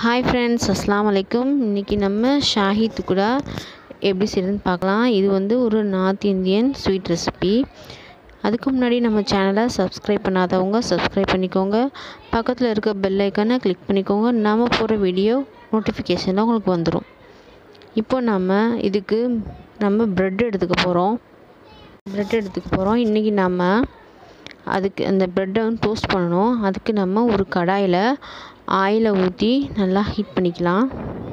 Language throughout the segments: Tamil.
ஹாய் ஃப்ரெண்ட்ஸ் அஸ்லாம் வலைக்கும் இன்றைக்கி நம்ம ஷாஹி துக்குடா எப்படி செய்யறதுன்னு பார்க்கலாம் இது வந்து ஒரு நார்த் இந்தியன் ஸ்வீட் ரெசிபி அதுக்கு முன்னாடி நம்ம சேனலை சப்ஸ்கிரைப் பண்ணாதவங்க சப்ஸ்கிரைப் பண்ணிக்கோங்க பக்கத்தில் இருக்க பெல் ஐக்கானை கிளிக் பண்ணிக்கோங்க நம்ம போகிற வீடியோ நோட்டிஃபிகேஷனில் உங்களுக்கு வந்துடும் இப்போ நம்ம இதுக்கு நம்ம ப்ரெட் எடுத்துக்க போகிறோம் ப்ரெட் எடுத்துக்க போகிறோம் இன்றைக்கி நம்ம அதுக்கு அந்த ப்ரெட்டை வந்து டோஸ்ட் பண்ணணும் அதுக்கு நம்ம ஒரு கடாயில் ஆயிலை ஊற்றி நல்லா ஹீட் பண்ணிக்கலாம்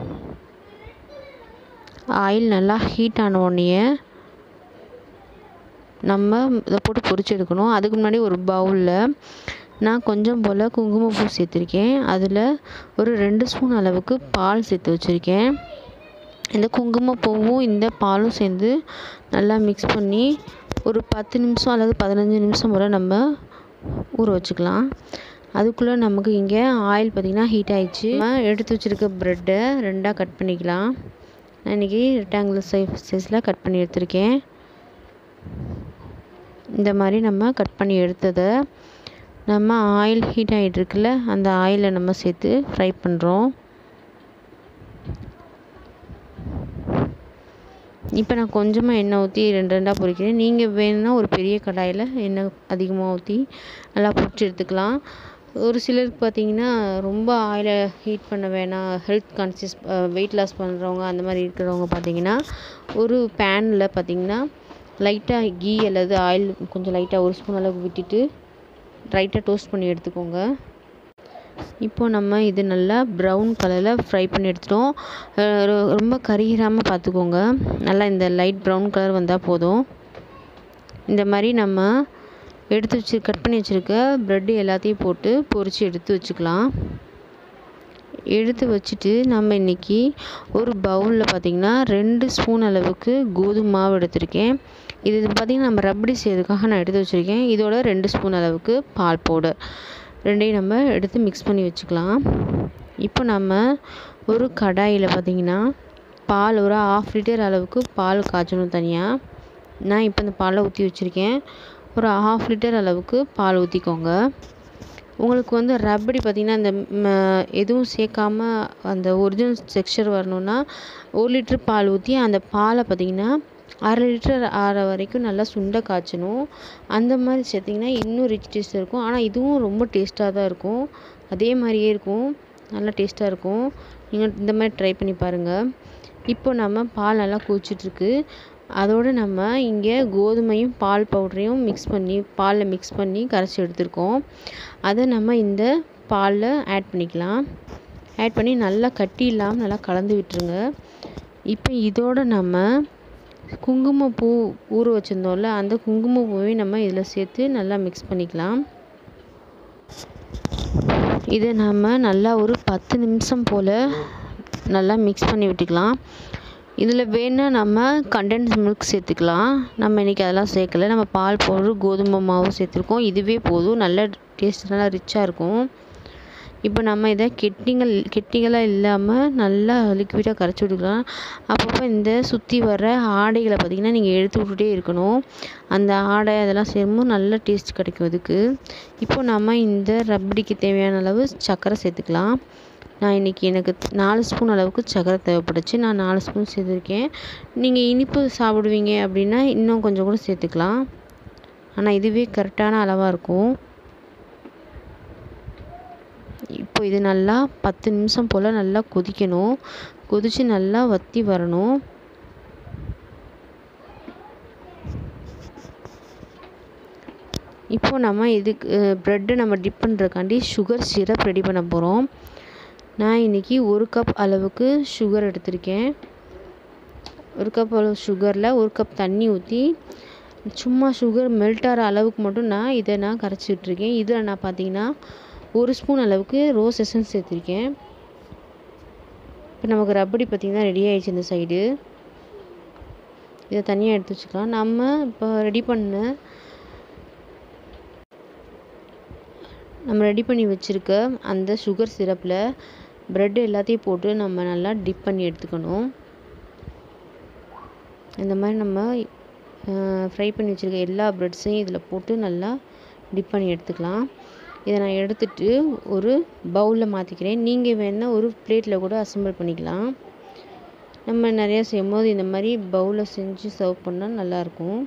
ஆயில் நல்லா ஹீட் ஆன உடனே நம்ம இதை போட்டு பொரிச்சு எடுக்கணும் அதுக்கு முன்னாடி ஒரு பவுலில் நான் கொஞ்சம் போல் குங்குமப்பூ சேர்த்துருக்கேன் அதில் ஒரு ரெண்டு ஸ்பூன் அளவுக்கு பால் சேர்த்து வச்சுருக்கேன் இந்த குங்குமப்பூவும் இந்த பாலும் சேர்ந்து நல்லா மிக்ஸ் பண்ணி ஒரு பத்து நிமிஷம் அல்லது பதினஞ்சு நிமிஷம் போல் நம்ம ஊற வச்சுக்கலாம் அதுக்குள்ளே நமக்கு இங்கே ஆயில் பார்த்திங்கன்னா ஹீட் ஆகிடுச்சு நம்ம எடுத்து வச்சுருக்க ப்ரெட்டை ரெண்டாக கட் பண்ணிக்கலாம் நான் இன்றைக்கி ரெக்டாங்குலர் சைஸ் சைஸில் கட் பண்ணி எடுத்திருக்கேன் இந்த மாதிரி நம்ம கட் பண்ணி எடுத்ததை நம்ம ஆயில் ஹீட் ஆகிட்டு இருக்குல்ல அந்த ஆயிலை நம்ம சேர்த்து ஃப்ரை பண்ணுறோம் இப்போ நான் கொஞ்சமாக எண்ணெய் ஊற்றி ரெண்டு ரெண்டாக பொரிக்கிறேன் நீங்கள் வேணும்னா ஒரு பெரிய கடாயில் எண்ணெய் அதிகமாக ஊற்றி நல்லா பொரிச்சு எடுத்துக்கலாம் ஒரு சிலருக்கு பார்த்தீங்கன்னா ரொம்ப ஆயிலை ஹீட் பண்ண வேணாம் ஹெல்த் கான்சியஸ் வெயிட் லாஸ் பண்ணுறவங்க அந்த மாதிரி இருக்கிறவங்க பார்த்தீங்கன்னா ஒரு பேனில் பார்த்தீங்கன்னா லைட்டாக கீ அல்லது ஆயில் கொஞ்சம் லைட்டாக ஒரு ஸ்பூன் அளவுக்கு விட்டுட்டு லைட்டாக டோஸ்ட் பண்ணி எடுத்துக்கோங்க இப்போது நம்ம இது நல்லா ப்ரௌன் கலரில் ஃப்ரை பண்ணி எடுத்துட்டோம் ரொம்ப கரிகிராமல் பார்த்துக்கோங்க நல்லா இந்த லைட் ப்ரௌன் கலர் வந்தால் போதும் இந்த மாதிரி நம்ம எடுத்து வச்சு கட் பண்ணி வச்சுருக்க ப்ரெட்டு எல்லாத்தையும் போட்டு பொரித்து எடுத்து வச்சுக்கலாம் எடுத்து வச்சுட்டு நம்ம இன்றைக்கி ஒரு பவுலில் பார்த்திங்கன்னா ரெண்டு ஸ்பூன் அளவுக்கு கோதுமை மாவு எடுத்திருக்கேன் இது பார்த்திங்கன்னா நம்ம ரப்படி செய்யறதுக்காக நான் எடுத்து வச்சுருக்கேன் இதோட ரெண்டு ஸ்பூன் அளவுக்கு பால் பவுடர் ரெண்டையும் நம்ம எடுத்து மிக்ஸ் பண்ணி வச்சுக்கலாம் இப்போ நம்ம ஒரு கடாயில் பார்த்திங்கன்னா பால் ஒரு ஆஃப் லிட்டர் அளவுக்கு பால் காய்ச்சணும் தனியாக நான் இப்போ இந்த பாலை ஊற்றி வச்சுருக்கேன் ஒரு ஆஃப் லிட்டர் அளவுக்கு பால் ஊற்றிக்கோங்க உங்களுக்கு வந்து ரப்படி பார்த்திங்கன்னா இந்த எதுவும் சேர்க்காம அந்த ஒரிஜினல் டெக்ஸ்சர் வரணுன்னா ஒரு லிட்ரு பால் ஊற்றி அந்த பாலை பார்த்திங்கன்னா அரை லிட்டர் ஆற வரைக்கும் நல்லா சுண்டை காய்ச்சணும் அந்த மாதிரி சேர்த்திங்கன்னா இன்னும் ரிச் டேஸ்ட் இருக்கும் ஆனால் இதுவும் ரொம்ப டேஸ்ட்டாக தான் இருக்கும் அதே மாதிரியே இருக்கும் நல்லா டேஸ்ட்டாக இருக்கும் நீங்கள் இந்த மாதிரி ட்ரை பண்ணி பாருங்கள் இப்போ நம்ம பால் நல்லா கொதிச்சிட்ருக்கு அதோடு நம்ம இங்கே கோதுமையும் பால் பவுடரையும் மிக்ஸ் பண்ணி பாலில் மிக்ஸ் பண்ணி கரைச்சி எடுத்துருக்கோம் அதை நம்ம இந்த பாலில் ஆட் பண்ணிக்கலாம் ஆட் பண்ணி நல்லா கட்டி இல்லாமல் நல்லா கலந்து விட்டுருங்க இப்போ இதோடு நம்ம குங்குமப்பூ ஊற வச்சுருந்தோம்ல அந்த குங்குமப்பூவையும் நம்ம இதில் சேர்த்து நல்லா மிக்ஸ் பண்ணிக்கலாம் இதை நம்ம நல்லா ஒரு பத்து நிமிஷம் போல் நல்லா மிக்ஸ் பண்ணி விட்டுக்கலாம் இதில் வேணால் நம்ம கண்டென்ஸ் மில்க் சேர்த்துக்கலாம் நம்ம இன்றைக்கி அதெல்லாம் சேர்க்கல நம்ம பால் பவுடர் கோதுமை மாவு சேர்த்துருக்கோம் இதுவே போதும் நல்ல டேஸ்ட் நல்லா ரிச்சாக இருக்கும் இப்போ நம்ம இதை கெட்டிங்கள் கெட்டிகளாக இல்லாமல் நல்லா லிக்விடாக கரைச்சி விட்டுக்கலாம் அப்பப்போ இந்த சுற்றி வர்ற ஆடைகளை பார்த்திங்கன்னா நீங்கள் எடுத்து விட்டுட்டே இருக்கணும் அந்த ஆடை அதெல்லாம் சேரும்போது நல்ல டேஸ்ட் கிடைக்கும் அதுக்கு இப்போ நம்ம இந்த ரப்படிக்கு தேவையான அளவு சர்க்கரை சேர்த்துக்கலாம் நான் இன்றைக்கி எனக்கு நாலு ஸ்பூன் அளவுக்கு சர்க்கரை தேவைப்பட்டுச்சு நான் நாலு ஸ்பூன் சேர்த்துருக்கேன் நீங்கள் இனிப்பு சாப்பிடுவீங்க அப்படின்னா இன்னும் கொஞ்சம் கூட சேர்த்துக்கலாம் ஆனால் இதுவே கரெக்டான அளவாக இருக்கும் இப்போ இது நல்லா பத்து நிமிஷம் போல் நல்லா கொதிக்கணும் கொதித்து நல்லா வற்றி வரணும் இப்போது நம்ம இதுக்கு ப்ரெட்டு நம்ம டிப் பண்ணுறக்காண்டி சுகர் சிரப் ரெடி பண்ண போகிறோம் நான் இன்றைக்கி ஒரு கப் அளவுக்கு சுகர் எடுத்திருக்கேன் ஒரு கப் அளவு சுகரில் ஒரு கப் தண்ணி ஊற்றி சும்மா சுகர் மெல்ட் ஆகிற அளவுக்கு மட்டும் நான் இதை நான் கரைச்சி விட்ருக்கேன் இதில் நான் பார்த்தீங்கன்னா ஒரு ஸ்பூன் அளவுக்கு ரோஸ் எசன்ஸ் சேர்த்துருக்கேன் இப்போ நமக்கு ரப்படி பார்த்திங்கன்னா ரெடி ஆகிடுச்சு இந்த சைடு இதை தனியாக எடுத்து வச்சுக்கலாம் நம்ம இப்போ ரெடி பண்ண நம்ம ரெடி பண்ணி வச்சுருக்க அந்த சுகர் சிரப்பில் ப்ரெட் எல்லாத்தையும் போட்டு நம்ம நல்லா டிப் பண்ணி எடுத்துக்கணும் இந்த மாதிரி நம்ம ஃப்ரை பண்ணி வச்சுருக்க எல்லா ப்ரெட்ஸையும் இதில் போட்டு நல்லா டிப் பண்ணி எடுத்துக்கலாம் இதை நான் எடுத்துட்டு ஒரு பவுலில் மாற்றிக்கிறேன் நீங்கள் வேணால் ஒரு பிளேட்டில் கூட அசம்பிள் பண்ணிக்கலாம் நம்ம நிறையா செய்யும் போது இந்த மாதிரி பவுலில் செஞ்சு சர்வ் பண்ணால் நல்லாயிருக்கும்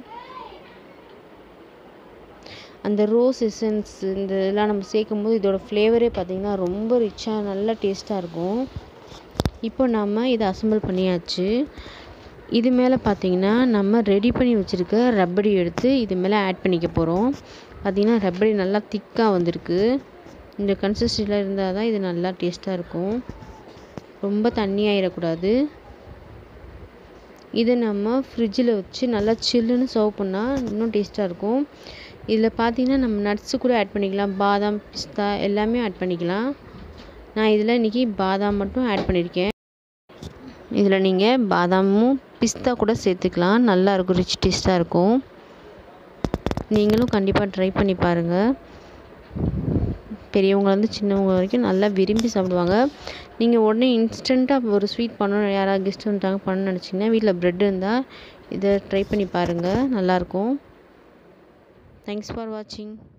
அந்த ரோஸ் எசன்ஸ் இந்த இதெல்லாம் நம்ம சேர்க்கும் போது இதோட ஃப்ளேவரே பார்த்திங்கன்னா ரொம்ப ரிச்சாக நல்லா டேஸ்ட்டாக இருக்கும் இப்போ நம்ம இதை அசம்பிள் பண்ணியாச்சு இது மேலே பார்த்திங்கன்னா நம்ம ரெடி பண்ணி வச்சுருக்க ரப்படி எடுத்து இது மேலே ஆட் பண்ணிக்க போகிறோம் பார்த்திங்கன்னா ரப்படி நல்லா திக்காக வந்திருக்கு இந்த கன்சிஸ்டன்சியில் இருந்தால் தான் இது நல்லா டேஸ்ட்டாக இருக்கும் ரொம்ப தண்ணியாயிடக்கூடாது இதை நம்ம ஃப்ரிட்ஜில் வச்சு நல்லா சில்லுன்னு சர்வ் பண்ணால் இன்னும் டேஸ்ட்டாக இருக்கும் இதில் பார்த்தீங்கன்னா நம்ம நட்ஸு கூட ஆட் பண்ணிக்கலாம் பாதாம் பிஸ்தா எல்லாமே ஆட் பண்ணிக்கலாம் நான் இதில் இன்றைக்கி பாதாம் மட்டும் ஆட் பண்ணியிருக்கேன் இதில் நீங்கள் பாதாமும் பிஸ்தா கூட சேர்த்துக்கலாம் நல்லாயிருக்கும் ரிச் டேஸ்ட்டாக இருக்கும் நீங்களும் கண்டிப்பாக ட்ரை பண்ணி பாருங்கள் பெரியவங்கலேருந்து சின்னவங்க வரைக்கும் நல்லா விரும்பி சாப்பிடுவாங்க நீங்கள் உடனே இன்ஸ்டண்ட்டாக ஒரு ஸ்வீட் பண்ணணும் யாராவது கெஸ்ட் வந்துட்டாங்க பண்ணணும்னு நினச்சிங்கன்னா வீட்டில் ப்ரெட் இருந்தால் இதை ட்ரை பண்ணி பாருங்கள் நல்லாயிருக்கும் தேங்க்ஸ் ஃபார் வாட்சிங்